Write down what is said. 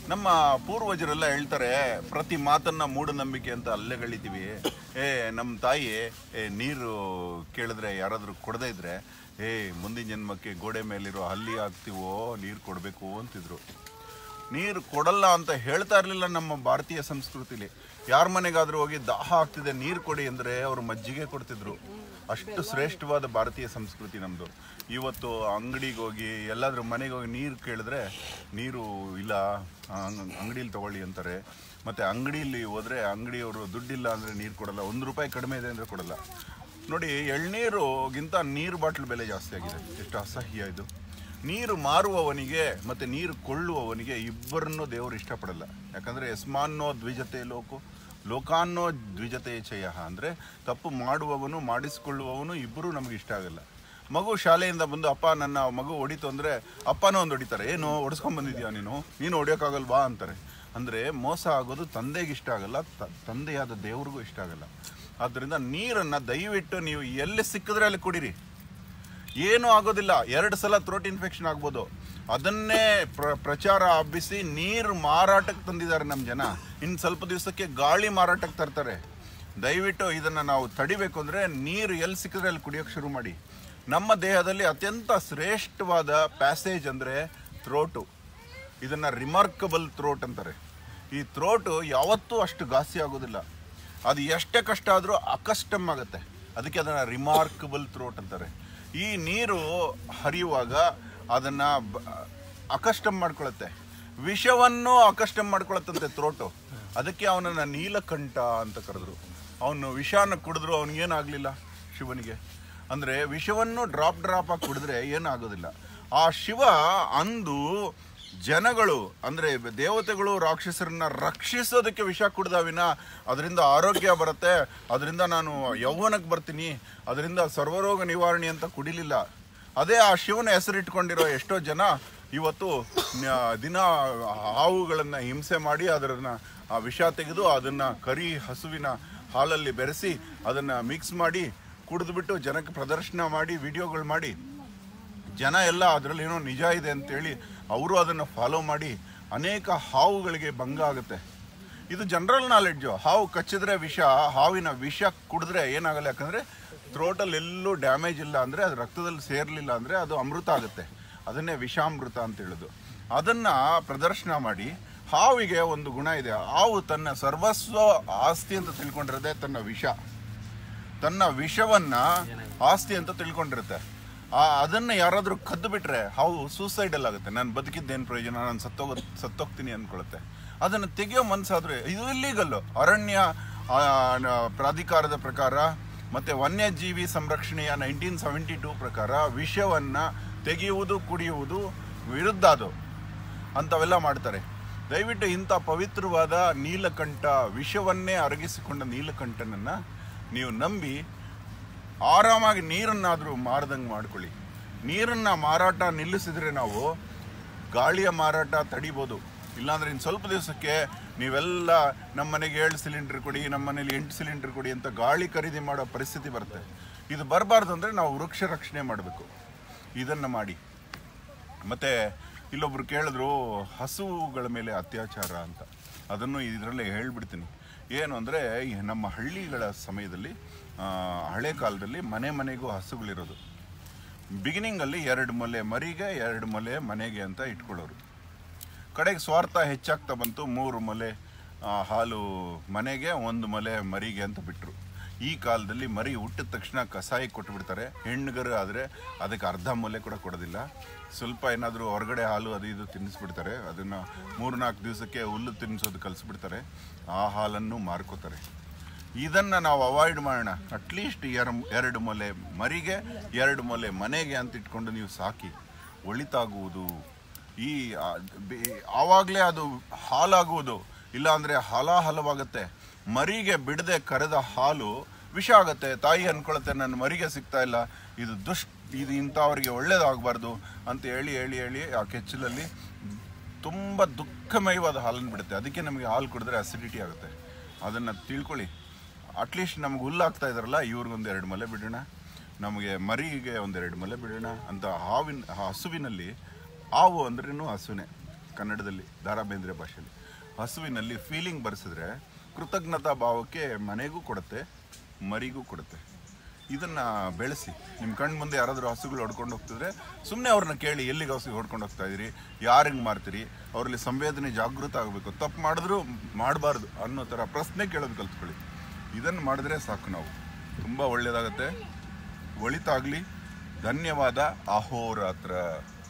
ನಮ್ಮ ಪೂರ್ವಜರೆಲ್ಲ ಹೇಳ್ತಾರೆ ಪ್ರತಿ ಮಾತನ್ನ ಮೂಢನಂಬಿಕೆ ಅಂತ ಅಲ್ಲೆಗಳಿತೀವಿ ಏ ನಮ್ಮ ತಾಯಿ ಏ ನೀರು ಕೇಳಿದ್ರೆ ಯಾರಾದರೂ ಕೊಡದೇ ಇದ್ರೆ ಏ ಮುಂದಿನ ಜನ್ಮಕ್ಕೆ ಗೋಡೆ ಮೇಲಿರೋ ಹಲ್ಲಿ ಹಾಕ್ತೀವೋ ನೀರು ಕೊಡಬೇಕು ಅಂತಿದ್ರು ನೀರು ಕೊಡಲ್ಲ ಅಂತ ಹೇಳ್ತಾ ಇರಲಿಲ್ಲ ನಮ್ಮ ಭಾರತೀಯ ಸಂಸ್ಕೃತಿಲಿ ಯಾರ ಮನೆಗಾದ್ರೂ ಹೋಗಿ ದಾಹ ಆಗ್ತಿದೆ ನೀರು ಕೊಡಿ ಅಂದರೆ ಅವರು ಮಜ್ಜಿಗೆ ಕೊಡ್ತಿದ್ರು ಅಷ್ಟು ಶ್ರೇಷ್ಠವಾದ ಭಾರತೀಯ ಸಂಸ್ಕೃತಿ ನಮ್ಮದು ಇವತ್ತು ಅಂಗಡಿಗೆ ಹೋಗಿ ಎಲ್ಲಾದ್ರೂ ಮನೆಗೆ ಹೋಗಿ ನೀರು ಕೇಳಿದ್ರೆ ನೀರು ಇಲ್ಲ ಅಂಗಡೀಲಿ ತಗೊಳ್ಳಿ ಅಂತಾರೆ ಮತ್ತು ಅಂಗಡಿಯಲ್ಲಿ ಹೋದರೆ ಅಂಗಡಿಯವರು ದುಡ್ಡಿಲ್ಲ ಅಂದರೆ ನೀರು ಕೊಡಲ್ಲ ಒಂದು ರೂಪಾಯಿ ಕಡಿಮೆ ಇದೆ ಅಂದರೆ ಕೊಡಲ್ಲ ನೋಡಿ ಎಳ್ನೀರುಗಿಂತ ನೀರು ಬಾಟ್ಲ್ ಬೆಲೆ ಜಾಸ್ತಿ ಆಗಿದೆ ಎಷ್ಟು ಅಸಹ್ಯ ಇದು ನೀರು ಮಾರುವವನಿಗೆ ಮತ್ತು ನೀರು ಕೊಳ್ಳುವವನಿಗೆ ಇಬ್ಬರನ್ನೂ ದೇವರು ಇಷ್ಟಪಡಲ್ಲ ಯಾಕಂದರೆ ಯಸ್ಮಾನ್ನೋ ದ್ವಿಜತೆ ಲೋಕು ಲೋಕಾನ್ನೋ ದ್ವಿಜತೆ ಚಯ ಅಂದರೆ ತಪ್ಪು ಮಾಡುವವನು ಮಾಡಿಸಿಕೊಳ್ಳುವವನು ಇಬ್ಬರೂ ನಮಗೆ ಇಷ್ಟ ಆಗಲ್ಲ ಮಗು ಶಾಲೆಯಿಂದ ಬಂದು ಅಪ್ಪ ನನ್ನ ಮಗು ಹೊಡಿತು ಅಂದರೆ ಅಪ್ಪನೂ ಒಂದು ಹೊಡಿತಾರೆ ಏನು ಹೊಡಿಸ್ಕೊಂಡ್ ಬಂದಿದ್ಯಾ ನೀನು ನೀನು ಹೊಡಿಯೋಕ್ಕಾಗಲ್ವಾ ಅಂತಾರೆ ಅಂದರೆ ಮೋಸ ಆಗೋದು ತಂದೆಗೆ ಇಷ್ಟ ಆಗಲ್ಲ ತ- ತಂದೆಯಾದ ದೇವ್ರಿಗೂ ಇಷ್ಟ ಆಗಲ್ಲ ಆದ್ದರಿಂದ ನೀರನ್ನು ದಯವಿಟ್ಟು ನೀವು ಎಲ್ಲಿ ಸಿಕ್ಕಿದ್ರೆ ಅಲ್ಲಿ ಕುಡೀರಿ ಏನೂ ಆಗೋದಿಲ್ಲ ಎರಡು ಸಲ ಥ್ರೋಟ್ ಇನ್ಫೆಕ್ಷನ್ ಆಗ್ಬೋದು ಅದನ್ನೇ ಪ್ರ ಪ್ರಚಾರ ಹಬ್ಬಿಸಿ ನೀರು ಮಾರಾಟಕ್ಕೆ ತಂದಿದ್ದಾರೆ ನಮ್ಮ ಜನ ಇನ್ನು ಸ್ವಲ್ಪ ದಿವಸಕ್ಕೆ ಗಾಳಿ ಮಾರಾಟಕ್ಕೆ ತರ್ತಾರೆ ದಯವಿಟ್ಟು ಇದನ್ನು ನಾವು ತಡಿಬೇಕು ಅಂದರೆ ನೀರು ಎಲ್ಲಿ ಸಿಕ್ಕಿದ್ರೆ ಅಲ್ಲಿ ಕುಡಿಯೋಕ್ಕೆ ಶುರು ಮಾಡಿ ನಮ್ಮ ದೇಹದಲ್ಲಿ ಅತ್ಯಂತ ಶ್ರೇಷ್ಠವಾದ ಪ್ಯಾಸೇಜ್ ಅಂದರೆ ಥ್ರೋಟು ಇದನ್ನು ರಿಮಾರ್ಕಬಲ್ ಥ್ರೋಟ್ ಅಂತಾರೆ ಈ ಥ್ರೋಟು ಯಾವತ್ತೂ ಅಷ್ಟು ಘಾಸಿ ಆಗೋದಿಲ್ಲ ಅದು ಎಷ್ಟೇ ಕಷ್ಟ ಆದರೂ ಅಕಸ್ಟಮ್ ಆಗುತ್ತೆ ಅದಕ್ಕೆ ಅದನ್ನು ರಿಮಾರ್ಕಬಲ್ ಥ್ರೋಟ್ ಅಂತಾರೆ ಈ ನೀರು ಹರಿಯುವಾಗ ಅದನ್ನು ಅಕಸ್ಟಮ್ ಮಾಡ್ಕೊಳುತ್ತೆ ವಿಷವನ್ನು ಅಕಸ್ಟಮ್ ಮಾಡ್ಕೊಳತ್ತಂತೆ ಥ್ರೋಟು ಅದಕ್ಕೆ ಅವನನ್ನು ನೀಲಕಂಠ ಅಂತ ಕರೆದ್ರು ಅವನು ವಿಷಾನ ಕುಡಿದ್ರು ಅವನಿಗೇನಾಗಲಿಲ್ಲ ಶಿವನಿಗೆ ಅಂದರೆ ವಿಷವನ್ನು ಡ್ರಾಪ್ ಡ್ರಾಪ್ ಆಗಿ ಕುಡಿದ್ರೆ ಏನಾಗೋದಿಲ್ಲ ಆ ಶಿವ ಅಂದು ಜನಗಳು ಅಂದರೆ ದೇವತೆಗಳು ರಾಕ್ಷಸರನ್ನ ರಕ್ಷಿಸೋದಕ್ಕೆ ವಿಷ ಕುಡ್ದ ವಿನ ಅದರಿಂದ ಆರೋಗ್ಯ ಬರುತ್ತೆ ಅದರಿಂದ ನಾನು ಯೌವನಕ್ಕೆ ಬರ್ತೀನಿ ಅದರಿಂದ ಸರ್ವರೋಗ ನಿವಾರಣೆ ಅಂತ ಕುಡಿಲಿಲ್ಲ ಅದೇ ಆ ಶಿವನ ಹೆಸರಿಟ್ಕೊಂಡಿರೋ ಎಷ್ಟೋ ಜನ ಇವತ್ತು ನ- ದಿನ ಹಾವುಗಳನ್ನು ಹಿಂಸೆ ಮಾಡಿ ಅದರನ್ನ ಆ ವಿಷ ತೆಗೆದು ಅದನ್ನು ಕರಿ ಹಸುವಿನ ಹಾಲಲ್ಲಿ ಬೆರೆಸಿ ಅದನ್ನು ಮಿಕ್ಸ್ ಮಾಡಿ ಕುಡಿದ್ಬಿಟ್ಟು ಜನಕ್ಕೆ ಪ್ರದರ್ಶನ ಮಾಡಿ ವಿಡಿಯೋಗಳು ಮಾಡಿ ಜನ ಎಲ್ಲ ಅದರಲ್ಲಿ ಏನೋ ನಿಜ ಇದೆ ಅಂತೇಳಿ ಅವರು ಅದನ್ನು ಫಾಲೋ ಮಾಡಿ ಅನೇಕ ಹಾವುಗಳಿಗೆ ಭಂಗ ಆಗುತ್ತೆ ಇದು ಜನರಲ್ ನಾಲೆಡ್ಜು ಹಾವು ಕಚ್ಚಿದ್ರೆ ವಿಷ ಹಾವಿನ ವಿಷ ಕುಡಿದ್ರೆ ಏನಾಗಲ್ಲ ಯಾಕಂದರೆ ಥ್ರೋಟಲ್ಲಿ ಎಲ್ಲೂ ಡ್ಯಾಮೇಜ್ ಇಲ್ಲ ಅಂದರೆ ಅದು ರಕ್ತದಲ್ಲಿ ಸೇರಲಿಲ್ಲ ಅಂದರೆ ಅದು ಅಮೃತ ಆಗುತ್ತೆ ಅದನ್ನೇ ವಿಷಾಮೃತ ಅಂತ ಹೇಳೋದು ಅದನ್ನು ಪ್ರದರ್ಶನ ಮಾಡಿ ಹಾವಿಗೆ ಒಂದು ಗುಣ ಇದೆ ಹಾವು ತನ್ನ ಸರ್ವಸ್ವ ಆಸ್ತಿ ಅಂತ ತಿಳ್ಕೊಂಡಿರೋದೇ ತನ್ನ ವಿಷ ತನ್ನ ವಿಷವನ್ನ ಆಸ್ತಿ ಅಂತ ತಿಳ್ಕೊಂಡಿರುತ್ತೆ ಆ ಅದನ್ನ ಯಾರಾದರೂ ಕದ್ದು ಬಿಟ್ರೆ ಹಾವು ಸೂಸೈಡಲ್ ಆಗುತ್ತೆ ನಾನು ಬದುಕಿದ್ದೇನು ಪ್ರಯೋಜನ ನಾನು ಸತ್ತೋಗ ಸತ್ತೋಗ್ತೀನಿ ಅನ್ಕೊಳುತ್ತೆ ಅದನ್ನು ತೆಗೆಯೋ ಮನಸ್ಸಾದ್ರೆ ಇದು ಇಲ್ಲೀಗಲ್ಲು ಅರಣ್ಯ ಆ, ನ- ಪ್ರಾಧಿಕಾರದ ಪ್ರಕಾರ ಮತ್ತೆ ವನ್ಯಜೀವಿ ಸಂರಕ್ಷಣೆಯ ನೈನ್ಟೀನ್ ಸೆವೆಂಟಿ ಟೂ ಪ್ರಕಾರ ವಿಷವನ್ನ ತೆಗೆಯುವುದು ಕುಡಿಯುವುದು ವಿರುದ್ಧ ಅದು ಅಂಥವೆಲ್ಲ ಮಾಡ್ತಾರೆ ದಯವಿಟ್ಟು ಇಂಥ ಪವಿತ್ರವಾದ ನೀಲಕಂಠ ವಿಷವನ್ನೇ ಅರಗಿಸಿಕೊಂಡ ನೀಲಕಂಠನನ್ನು ನೀವು ನಂಬಿ ಆರಾಮಾಗಿ ನೀರನ್ನಾದರೂ ಮಾರದಂಗೆ ಮಾಡ್ಕೊಳ್ಳಿ ನೀರನ್ನು ಮಾರಾಟ ನಿಲ್ಲಿಸಿದ್ರೆ ನಾವು ಗಾಳಿಯ ಮಾರಾಟ ತಡಿಬೋದು ಇಲ್ಲಾಂದ್ರೆ ಇನ್ನು ಸ್ವಲ್ಪ ದಿವಸಕ್ಕೆ ನೀವೆಲ್ಲ ನಮ್ಮ ಮನೆಗೆ ಏಳು ಸಿಲಿಂಡರ್ ಕೊಡಿ ನಮ್ಮ ಮನೇಲಿ ಎಂಟು ಸಿಲಿಂಡರ್ ಕೊಡಿ ಅಂತ ಗಾಳಿ ಖರೀದಿ ಮಾಡೋ ಪರಿಸ್ಥಿತಿ ಬರುತ್ತೆ ಇದು ಬರಬಾರ್ದು ಅಂದರೆ ನಾವು ವೃಕ್ಷ ರಕ್ಷಣೆ ಮಾಡಬೇಕು ಇದನ್ನು ಮಾಡಿ ಮತ್ತೆ ಇಲ್ಲೊಬ್ರು ಕೇಳಿದ್ರು ಹಸುಗಳ ಮೇಲೆ ಅತ್ಯಾಚಾರ ಅಂತ ಅದನ್ನು ಇದರಲ್ಲೇ ಹೇಳ್ಬಿಡ್ತೀನಿ ಏನು ಅಂದರೆ ನಮ್ಮ ಹಳ್ಳಿಗಳ ಸಮಯದಲ್ಲಿ ಆ, ಹಳೆ ಕಾಲದಲ್ಲಿ ಮನೆ ಮನೆಗೂ ಹಸುಗಳಿರೋದು ಬಿಗಿನಿಂಗಲ್ಲಿ ಎರಡು ಮೊಲೆ ಮರಿಗೆ ಎರಡು ಮೊಲೆ ಮನೆಗೆ ಅಂತ ಇಟ್ಕೊಳ್ಳೋರು ಕಡೆಗೆ ಸ್ವಾರ್ಥ ಹೆಚ್ಚಾಗ್ತಾ ಬಂತು ಮೂರು ಮೊಲೆ ಆ, ಹಾಲು ಮನೆಗೆ ಒಂದು ಮೊಲೆ ಮರಿಗೆ ಅಂತ ಬಿಟ್ಟರು ಈ ಕಾಲದಲ್ಲಿ ಮರಿ ಹುಟ್ಟಿದ ತಕ್ಷಣ ಕಸಾಯಿ ಕೊಟ್ಬಿಡ್ತಾರೆ ಹೆಣ್ಣುಗರು ಆದರೆ ಅದಕ್ಕೆ ಅರ್ಧ ಮೊಲೆ ಕೂಡ ಕೊಡೋದಿಲ್ಲ ಸ್ವಲ್ಪ ಏನಾದರೂ ಹೊರಗಡೆ ಹಾಲು ಅದು ಇದು ತಿನ್ನಿಸ್ಬಿಡ್ತಾರೆ ಅದನ್ನು ಮೂರು ನಾಲ್ಕು ದಿವಸಕ್ಕೆ ಹುಲ್ಲು ತಿನ್ನಿಸೋದು ಕಲಿಸ್ಬಿಡ್ತಾರೆ ಆ ಹಾಲನ್ನು ಮಾರ್ಕೋತಾರೆ ಇದನ್ನು ನಾವು ಅವಾಯ್ಡ್ ಮಾಡೋಣ ಅಟ್ಲೀಸ್ಟ್ ಎರ ಎರಡು ಮೊಲೆ ಮರಿಗೆ ಎರಡು ಮೊಲೆ ಮನೆಗೆ ಅಂತ ಇಟ್ಕೊಂಡು ನೀವು ಸಾಕಿ ಒಳಿತಾಗುವುದು ಈ ಆವಾಗಲೇ ಅದು ಹಾಲಾಗುವುದು ಇಲ್ಲಾಂದರೆ ಹಲಾಹಲವಾಗುತ್ತೆ ಮರಿಗೆ ಬಿಡದೆ ಕರೆದ ಹಾಲು ವಿಷ ಆಗುತ್ತೆ ತಾಯಿ ಅನ್ಕೊಳುತ್ತೆ ನನ್ನ ಮರಿಗೆ ಸಿಗ್ತಾ ಇಲ್ಲ ಇದು ದುಷ್ಟ ಇದು ಇಂಥವ್ರಿಗೆ ಒಳ್ಳೇದಾಗಬಾರ್ದು ಅಂತ ಹೇಳಿ ಹೇಳಿ ಹೇಳಿ ಆ ಕೆಚ್ಚಲಲ್ಲಿ ತುಂಬ ದುಃಖಮಯವಾದ ಹಾಲನ್ನು ಬಿಡುತ್ತೆ ಅದಕ್ಕೆ ನಮಗೆ ಹಾಲು ಕುಡಿದ್ರೆ ಅಸಿಡಿಟಿ ಆಗುತ್ತೆ ಅದನ್ನು ತಿಳ್ಕೊಳ್ಳಿ ಅಟ್ಲೀಸ್ಟ್ ನಮ್ಗೆ ಹುಲ್ಲಾಗ್ತಾ ಇದಾರಲ್ಲ ಇವ್ರಿಗೊಂದು ಎರಡು ಮಲೆ ಬಿಡೋಣ ನಮಗೆ ಮರಿಗೆ ಒಂದೆರಡು ಮಲೆ ಬಿಡೋಣ ಅಂತ ಹಾವಿನ ಹಸುವಿನಲ್ಲಿ ಹಾವು ಅಂದ್ರೂ ಹಸುನೇ ಕನ್ನಡದಲ್ಲಿ ದಾರಾ ಬೇಂದ್ರೆ ಭಾಷೆಯಲ್ಲಿ ಹಸುವಿನಲ್ಲಿ ಫೀಲಿಂಗ್ ಬರ್ಸಿದ್ರೆ ಕೃತಜ್ಞತಾ ಭಾವಕ್ಕೆ ಮನೆಗೂ ಕೊಡುತ್ತೆ ಮರಿಗೂ ಕೊಡುತ್ತೆ ಇದನ್ನ ಬೆಳೆಸಿ ನಿಮ್ಮ ಕಣ್ಣು ಮುಂದೆ ಯಾರಾದರೂ ಹಸುಗಳು ಹೊಡ್ಕೊಂಡು ಹೋಗ್ತಿದ್ರೆ ಸುಮ್ಮನೆ ಅವ್ರನ್ನ ಕೇಳಿ ಎಲ್ಲಿಗೆ ಹಸು ಹೊಡ್ಕೊಂಡು ಹೋಗ್ತಾ ಇದ್ದೀರಿ ಯಾರಿಗೆ ಮಾರ್ತೀರಿ ಅವರಲ್ಲಿ ಸಂವೇದನೆ ಜಾಗೃತ ಆಗಬೇಕು ತಪ್ಪು ಮಾಡಿದ್ರು ಮಾಡಬಾರ್ದು ಅನ್ನೋ ಥರ ಪ್ರಶ್ನೆ ಕೇಳೋದು ಕಲ್ತ್ಕೊಳ್ಳಿ ಇದನ್ನು ಮಾಡಿದ್ರೆ ಸಾಕು ನಾವು ತುಂಬ ಒಳ್ಳೆಯದಾಗತ್ತೆ ಒಳಿತಾಗಲಿ ಧನ್ಯವಾದ ಅಹೋರಾತ್ರ